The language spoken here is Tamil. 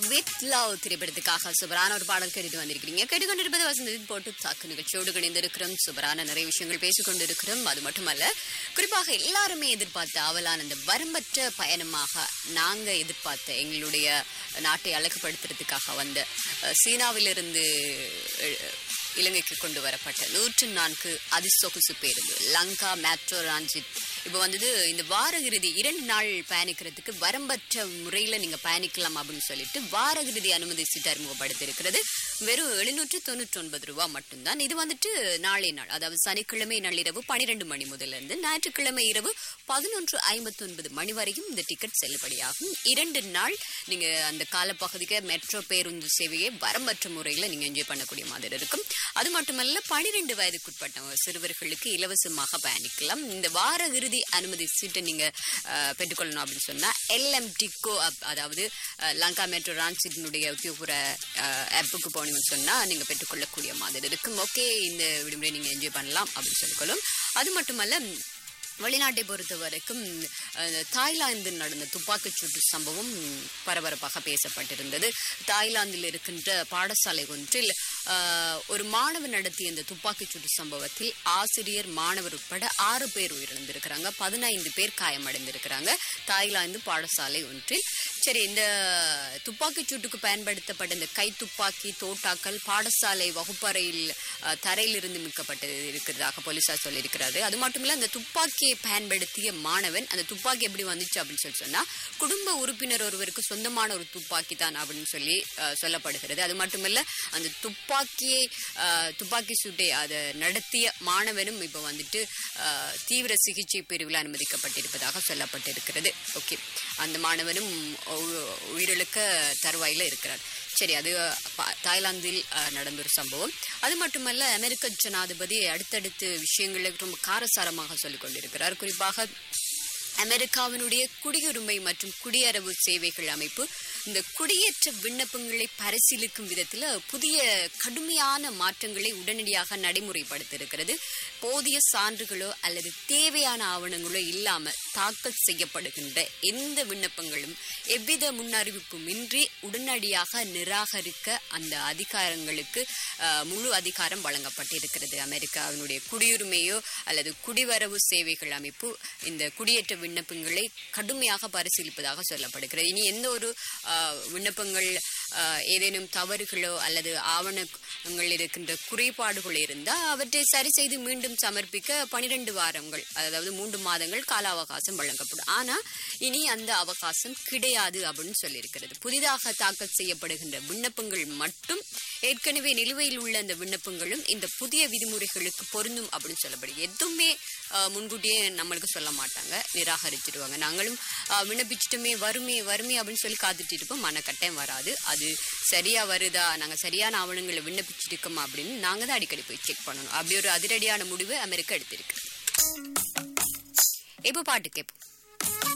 வித் லவ் திரைப்படத்துக்காக சுபரான ஒரு பாடல் கேட்டு வந்திருக்கிறீங்க கேட்டுக்கொண்டிருப்பது வசந்தத்தின் போட்டு தாக்கு நிகழ்ச்சியோடு இணைந்திருக்கிறோம் சுபரான நிறைய விஷயங்கள் பேசிக்கொண்டிருக்கிறோம் அது மட்டுமல்ல குறிப்பாக எல்லாருமே எதிர்பார்த்த அவலான அந்த வரம்பற்ற பயணமாக நாங்க எதிர்பார்த்த எங்களுடைய நாட்டை அழகுபடுத்துறதுக்காக வந்த அஹ், சீனாவிலிருந்து அஹ், இலங்கைக்கு கொண்டு வரப்பட்ட நூற்று நான்கு அதிசொகுசு பேருந்து லங்கா மேட்ரோ ராஞ்சித் இப்போ வந்தது இந்த வார இறுதி இரண்டு நாள் பயணிக்கிறதுக்கு வரம்பற்ற முறையில் நீங்கள் பயணிக்கலாம் அப்படின்னு சொல்லிட்டு வார இறுதி அனுமதி சீட்டு அறிமுகப்படுத்தியிருக்கிறது வெறும் எழுநூற்று தொண்ணூற்றி ஒன்பது ரூபா மட்டும்தான் இது வந்துட்டு நாளை நாள் அதாவது சனிக்கிழமை நள்ளிரவு பனிரெண்டு மணி முதலிருந்து ஞாயிற்றுக்கிழமை இரவு பதினொன்று ஐம்பத்தி ஒன்பது மணி வரையும் இந்த டிக்கெட் செல்லுபடியாகும் இரண்டு நாள் நீங்கள் அந்த காலப்பகுதிக்கு மெட்ரோ பேருந்து சேவையை வரம்பற்ற முறையில் நீங்கள் என்ஜாய் பண்ணக்கூடிய மாதிரி இருக்கும் அது மட்டுமல்ல பனிரெண்டு வயதுக்குட்பட்ட சிறுவர்களுக்கு இலவசமாக பயணிக்கலாம் இந்த வார இறுதி அனுமதி சீட்டை நீங்க அஹ், பெற்றுக்கொள்ளணும் அப்படின்னு சொன்னா எல்எம் டிக்கோ அதாவது அஹ், லங்கா மெட்ரோ ரான்சிட்டினுடைய உத்தியோகபூர ஆப்புக்கு போனீங்கன்னு சொன்னா நீங்க பெற்றுக்கொள்ளக்கூடிய மாதிரி இருக்கும் ஓகே இந்த விடுமுறை நீங்க என்ஜாய் பண்ணலாம் அப்படின்னு சொல்லிக்கொள்ளும் அது மட்டுமல்ல வெளிநாட்டை பொறுத்த வரைக்கும் அஹ், தாய்லாந்தில் நடந்த துப்பாக்கிச் சூட்டு சம்பவம் பரபரப்பாக பேசப்பட்டிருந்தது தாய்லாந்தில் இருக்கின்ற பாடசாலை ஒன்றில் அஹ், ஒரு மாணவன் நடத்திய இந்த துப்பாக்கிச் சூட்டு சம்பவத்தில் ஆசிரியர் மாணவர் உட்பட ஆறு பேர் உயிரிழந்திருக்கிறாங்க பதினைந்து பேர் காயமடைந்திருக்கிறாங்க தாய்லாந்து பாடசாலை ஒன்றில் சரி இந்த துப்பாக்கிச் சூட்டுக்கு பயன்படுத்தப்பட்ட இந்த கை துப்பாக்கி தோட்டாக்கள் பாடசாலை வகுப்பறையில் அஹ், தரையிலிருந்து மீட்கப்பட்டது இருக்கிறதாக போலீசார் சொல்லியிருக்கிறாரு அது மட்டும் இல்ல அந்த துப்பாக்கியை பயன்படுத்திய மாணவன் அந்த துப்பாக்கி எப்படி வந்துச்சு அப்படின்னு சொல்லி சொன்னா குடும்ப உறுப்பினர் ஒருவருக்கு சொந்தமான ஒரு துப்பாக்கி தான் அப்படின்னு சொல்லி அஹ், சொல்லப்படுகிறது அது மட்டுமல்ல அந்த துப்பாக்கியை அஹ், துப்பாக்கி சூட்டை அதை நடத்திய மாணவனும் இப்போ வந்துட்டு அஹ், தீவிர சிகிச்சை பிரிவில் அனுமதிக்கப்பட்டிருப்பதாக சொல்லப்பட்டிருக்கிறது ஓகே அந்த மாணவனும் உ- உயிரிழக்க தருவாயில இருக்கிறார் சரி அது ப- தாய்லாந்தில் அஹ், நடந்த ஒரு சம்பவம் அது மட்டுமல்ல அமெரிக்க ஜனாதிபதி அடுத்தடுத்து விஷயங்களை ரொம்ப காரசாரமாக சொல்லிக் கொண்டிருக்கிறார் குறிப்பாக அமெரிக்காவினுடைய குடியுரிமை மற்றும் குடியரவு சேவைகள் அமைப்பு இந்த குடியேற்ற விண்ணப்பங்களை பரிசீலிக்கும் விதத்தில் புதிய கடுமையான மாற்றங்களை உடனடியாக நடைமுறைப்படுத்தியிருக்கிறது போதிய சான்றுகளோ அல்லது தேவையான ஆவணங்களோ இல்லாமல் தாக்கல் செய்யப்படுகின்ற எந்த விண்ணப்பங்களும் எவ்வித முன்னறிவிப்புமின்றி உடனடியாக நிராகரிக்க அந்த அதிகாரங்களுக்கு அஹ், முழு அதிகாரம் வழங்கப்பட்டிருக்கிறது அமெரிக்காவினுடைய குடியுரிமையோ அல்லது குடிவரவு சேவைகள் அமைப்பு இந்த குடியேற்ற விண்ணப்பங்களை கடுமையாக பரிசீலிப்பதாக சொல்லப்படுகிறது இனி எந்த ஒரு அஹ், விண்ணப்பங்கள் அஹ், ஏதேனும் தவறுகளோ அல்லது ஆவணங்கள் இருக்கின்ற குறைபாடுகள் இருந்தால் அவற்றை சரி செய்து மீண்டும் சமர்ப்பிக்க பனிரெண்டு வாரங்கள் அதாவது மூன்று மாதங்கள் கால அவகாசம் வழங்கப்படும் ஆனால் இனி அந்த அவகாசம் கிடையாது அப்படின்னு சொல்லியிருக்கிறது புதிதாக தாக்கல் செய்யப்படுகின்ற விண்ணப்பங்கள் மட்டும் ஏற்கனவே நிலுவையில் உள்ள அந்த விண்ணப்பங்களும் இந்த புதிய விதிமுறைகளுக்கு பொருந்தும் அப்படின்னு சொல்லப்படுது எதுவுமே அஹ், முன்கூட்டியே நம்மளுக்கு சொல்ல மாட்டாங்க நிராகரிச்சிடுவாங்க நாங்களும் அஹ், விண்ணப்பிச்சிட்டுமே வருமே வருமே அப்படின்னு சொல்லி காத்துட்டு இருப்போம் மன கட்டாயம் வராது அது சரியா வருதா நாங்க சரியான ஆவணங்களை விண்ணப்பிச்சிருக்கோமா அப்படின்னு நாங்க தான் அடிக்கடி போய் செக் பண்ணணும் அப்படி ஒரு அதிரடியான முடிவு அமெரிக்கா எடுத்திருக்கு இப்போ பாட்டு கேட்போம்